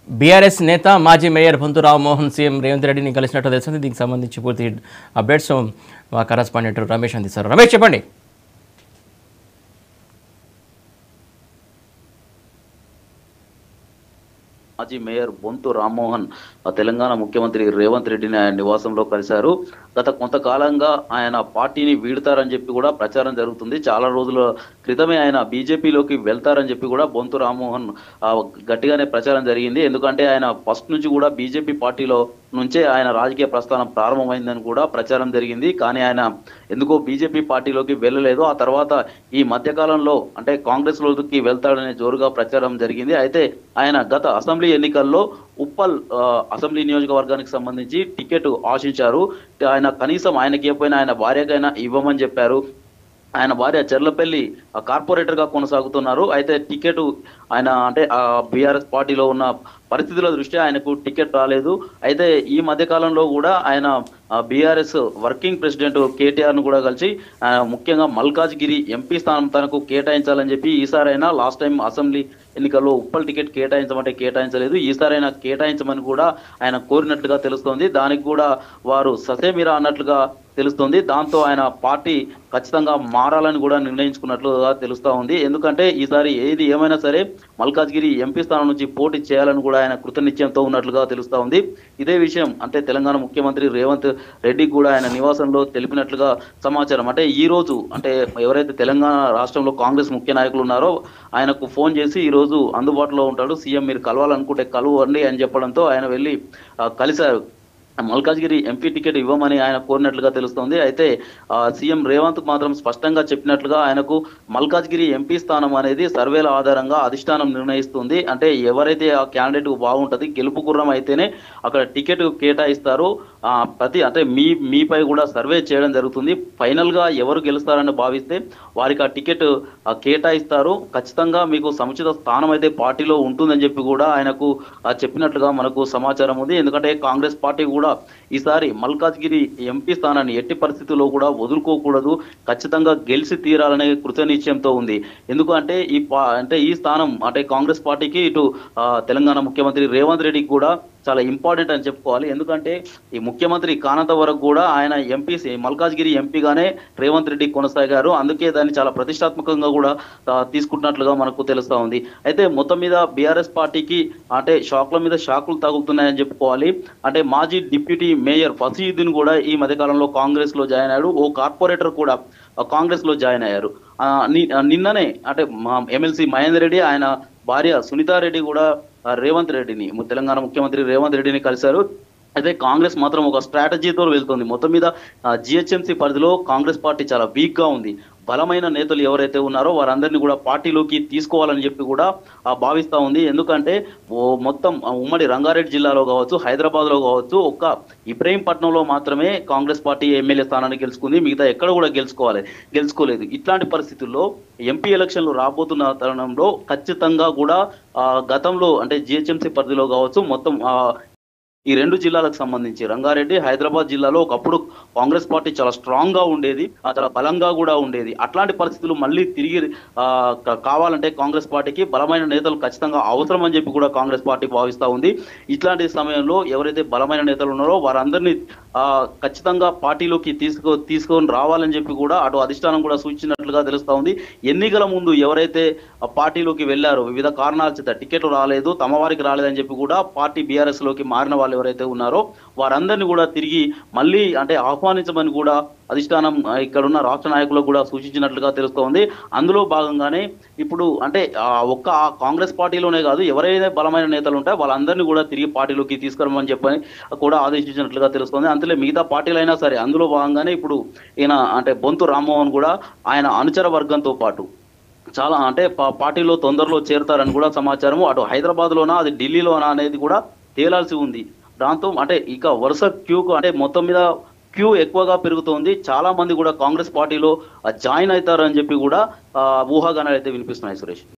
BRS నేత మాజీ mayor Bonthu Rammohan CM Revanth రెడ్డిని కలిసినట్టు తెలిసింది దీనికి సంబంధించి పూర్తి అప్డేట్స్ మా కరస్పాండెంట్ రమేష్ అందిస్తారు రమేష్ చెప్పండి మాజీ మేయర్ బొంతు రామ్మోహన్ ఆ తెలంగాణ ముఖ్యమంత్రి రేవంత్ రెడ్డిని ఆయన నివాసంలో కలిశారు గత కొంతకాలంగా ఆయన పార్టీని వీడతారని చెప్పి కూడా ప్రచారం జరుగుతుంది చాలా రోజుల క్రితమే ఆయన బీజేపీలోకి వెళ్తారని చెప్పి కూడా బొంతు రామ్మోహన్ ఆ, గట్టిగానే ప్రచారం జరిగింది ఎందుకంటే ఆయన ఫస్ట్ నుంచి కూడా బీజేపీ పార్టీలో నుంచే ఆయన రాజకీయ ప్రస్థానం ప్రారంభమైందని కూడా ప్రచారం జరిగింది కానీ ఆయన ఎందుకో బీజేపీ పార్టీలోకి వెళ్ళలేదు ఆ తర్వాత ఈ మధ్యకాలంలో అంటే కాంగ్రెస్ లోకి వెళ్తాడనే జోరుగా ప్రచారం జరిగింది అయితే ఆయన గత అసెంబ్లీ ఎన్నికల్లో ఉప్పల్ ఆ, అసెంబ్లీ నియోజకవర్గానికి సంబంధించి టికెట్ ఆశించారు ఆయన కనీసం ఆయనకి ఇవ్వకపోయినా ఆయన భార్యకైనా ఇవ్వమని చెప్పారు ఆయన భార్య చెర్లపల్లి ఆ, కార్పొరేటర్ గా కొనసాగుతున్నారు అయితే టికెట్ ఆయన అంటే ఆ బీఆర్ఎస్ పార్టీలో ఉన్న పరిస్థితుల దృష్ట్యా ఆయనకు టికెట్ రాలేదు అయితే ఈ మధ్య కాలంలో కూడా ఆయన బీఆర్ఎస్ వర్కింగ్ ప్రెసిడెంట్ కేటీఆర్ ను కూడా కలిసి ఆ, ముఖ్యంగా మల్కాజ్గిరి ఎంపీ స్థానం తనకు కేటాయించాలని చెప్పి ఈసారైనా లాస్ట్ టైం అసెంబ్లీ ఎన్నికల్లో ఉప్పల్ టికెట్ కేటాయించమంటే కేటాయించలేదు ఈసారైనా కేటాయించమని కూడా ఆయన కోరినట్లుగా తెలుస్తోంది దానికి కూడా వారు ససేమిరా అన్నట్లుగా తెలుస్తుంది దాంతో ఆయన పార్టీ ఖచ్చితంగా మారాలని కూడా నిర్ణయించుకున్నట్లుగా తెలుస్తా ఉంది ఎందుకంటే ఈసారి ఏది ఏమైనా సరే మల్కాజ్గిరి ఎంపీ స్థానం నుంచి పోటీ చేయాలని కూడా ఆయన కృతనిశ్చయంతో ఉన్నట్లుగా తెలుస్తా ఉంది ఇదే విషయం అంటే తెలంగాణ ముఖ్యమంత్రి రేవంత్ రెడ్డికి కూడా ఆయన నివాసంలో తెలిపినట్లుగా సమాచారం అంటే ఈ రోజు అంటే ఎవరైతే తెలంగాణ రాష్ట్రంలో కాంగ్రెస్ ముఖ్య నాయకులు ఉన్నారో ఆయనకు ఫోన్ చేసి ఈ రోజు అందుబాటులో ఉంటాడు సీఎం మీరు కలవాలనుకుంటే కలవండి అని చెప్పడంతో ఆయన వెళ్ళి ఆ, కలిశారు మల్కాజ్గిరి ఎంపీ టికెట్ ఇవ్వమని ఆయన కోరినట్లుగా తెలుస్తోంది అయితే ఆ, సీఎం రేవంత్ మాత్రం స్పష్టంగా చెప్పినట్లుగా ఆయనకు మల్కాజ్గిరి ఎంపీ స్థానం అనేది సర్వేల ఆధారంగా అధిష్టానం నిర్ణయిస్తుంది అంటే ఎవరైతే ఆ క్యాండిడేట్ బాగుంటది గెలుపు గుర్రం అయితేనే అక్కడ టికెట్ కేటాయిస్తారు ఆ, ప్రతి అంటే మీ మీపై కూడా సర్వే చేయడం జరుగుతుంది ఫైనల్ గా ఎవరు గెలుస్తారని భావిస్తే వారికి ఆ టికెట్ ఆ, కేటాయిస్తారు ఖచ్చితంగా మీకు సముచిత స్థానం అయితే పార్టీలో ఉంటుందని చెప్పి కూడా ఆయనకు ఆ, చెప్పినట్లుగా మనకు సమాచారం ఉంది ఎందుకంటే కాంగ్రెస్ పార్టీ కూడా ఈసారి మల్కాజ్గిరి ఎంపీ స్థానాన్ని ఎట్టి పరిస్థితుల్లో కూడా వదులుకోకూడదు ఖచ్చితంగా గెలిచి తీరాలనే కృతనిశ్చయంతో ఉంది ఎందుకంటే ఈ పా- అంటే ఈ స్థానం అంటే కాంగ్రెస్ పార్టీకి ఇటు ఆ, తెలంగాణ ముఖ్యమంత్రి రేవంత్ రెడ్డికి కూడా చాలా ఇంపార్టెంట్ అని చెప్పుకోవాలి ఎందుకంటే ఈ ముఖ్యమంత్రి కానంత వరకు కూడా ఆయన ఎంపీ మల్కాజ్గిరి ఎంపీగానే రేవంత్ రెడ్డి కొనసాగారు అందుకే దాన్ని చాలా ప్రతిష్టాత్మకంగా కూడా ఆ, తీసుకుంటున్నట్లుగా మనకు తెలుస్తా ఉంది అయితే మొత్తం మీద బీఆర్ఎస్ పార్టీకి అంటే షాక్ల మీద షాకులు తగులుతున్నాయని చెప్పుకోవాలి అంటే మాజీ డిప్యూటీ మేయర్ ఫసీయుద్దీన్ కూడా ఈ మధ్యకాలంలో కాంగ్రెస్ లో జాయిన్ అయ్యాడు ఓ కార్పొరేటర్ కూడా ఆ, కాంగ్రెస్ లో జాయిన్ అయ్యారు ఆ, ని- ఆ, నిన్ననే అంటే మా ఎమ్మెల్సీ మహేందర్ రెడ్డి ఆయన భార్య సునీతారెడ్డి కూడా ఆ, రేవంత్ రెడ్డిని ము- తెలంగాణ ముఖ్యమంత్రి రేవంత్ రెడ్డిని కలిశారు అయితే కాంగ్రెస్ మాత్రం ఒక స్ట్రాటజీతో వెళ్తుంది మొత్తం మీద జిహెచ్ఎంసీ పరిధిలో కాంగ్రెస్ పార్టీ చాలా వీక్ గా ఉంది బలమైన నేతలు ఎవరైతే ఉన్నారో వారందరినీ కూడా పార్టీలోకి తీసుకోవాలని చెప్పి కూడా ఆ, భావిస్తా ఉంది ఎందుకంటే ఓ మొత్తం ఆ, ఉమ్మడి రంగారెడ్డి జిల్లాలో కావచ్చు హైదరాబాద్ లో కావచ్చు ఒక్క ఇబ్రహీంపట్నంలో మాత్రమే కాంగ్రెస్ పార్టీ ఎమ్మెల్యే స్థానాన్ని గెలుచుకుంది మిగతా ఎక్కడ కూడా గెలుచుకోవాలి గెలుచుకోలేదు ఇట్లాంటి పరిస్థితుల్లో ఎంపీ ఎలక్షన్లు రాబోతున్న తరుణంలో ఖచ్చితంగా కూడా ఆ, గతంలో అంటే జిహెచ్ఎంసీ పరిధిలో కావచ్చు మొత్తం ఆ, ఈ రెండు జిల్లాలకు సంబంధించి రంగారెడ్డి హైదరాబాద్ జిల్లాలో ఒకప్పుడు కాంగ్రెస్ పార్టీ చాలా స్ట్రాంగ్ గా ఉండేది ఆ చాలా బలంగా కూడా ఉండేది అట్లాంటి పరిస్థితులు మళ్ళీ తిరిగి ఆ, క- కావాలంటే కాంగ్రెస్ పార్టీకి బలమైన నేతలు ఖచ్చితంగా అవసరం అని చెప్పి కూడా కాంగ్రెస్ పార్టీ భావిస్తా ఉంది ఇట్లాంటి సమయంలో ఎవరైతే బలమైన నేతలు ఉన్నారో వారందరినీ ఆ, ఖచ్చితంగా పార్టీలోకి తీసుకో తీసుకొని రావాలని చెప్పి కూడా అటు అధిష్టానం కూడా సూచించినట్లుగా తెలుస్తా ఉంది ఎన్నికల ముందు ఎవరైతే ఆ పార్టీలోకి వెళ్లారో వివిధ కారణాల చేత టికెట్లు రాలేదు తమ వారికి రాలేదని చెప్పి కూడా పార్టీ బీఆర్ఎస్ లోకి మారిన వాళ్ళు ఎవరైతే ఉన్నారో వారందరినీ కూడా తిరిగి మళ్ళీ అంటే ఆహ్వానించమని కూడా అధిష్టానం ఆ, ఇక్కడ ఉన్న రాష్ట్ర నాయకులకు కూడా సూచించినట్లుగా తెలుస్తోంది అందులో భాగంగానే ఇప్పుడు అంటే ఆ ఒక్క ఆ కాంగ్రెస్ పార్టీలోనే కాదు ఎవరైతే బలమైన నేతలు ఉంటాయో వాళ్ళందరినీ కూడా తిరిగి పార్టీలోకి తీసుకురమని చెప్పని కూడా ఆదేశించినట్లుగా తెలుస్తోంది అంతలే మిగతా పార్టీలైనా సరే అందులో భాగంగానే ఇప్పుడు ఈయన అంటే బొంతు రామ్మోహన్ కూడా ఆయన అనుచర వర్గంతో పాటు చాలా అంటే పా- పార్టీలో తొందరలో చేరుతారని కూడా సమాచారం అటు హైదరాబాద్ లోనా అది ఢిల్లీలోనా అనేది కూడా తేలాల్సి ఉంది దాంతో అంటే ఇక వరుస క్యూకు అంటే మొత్తం మీద క్యూ ఎక్కువగా పెరుగుతోంది చాలా మంది కూడా కాంగ్రెస్ పార్టీలో జాయిన్ అవుతారని చెప్పి కూడా ఆ, ఊహాగానాలు అయితే వినిపిస్తున్నాయి సురేష్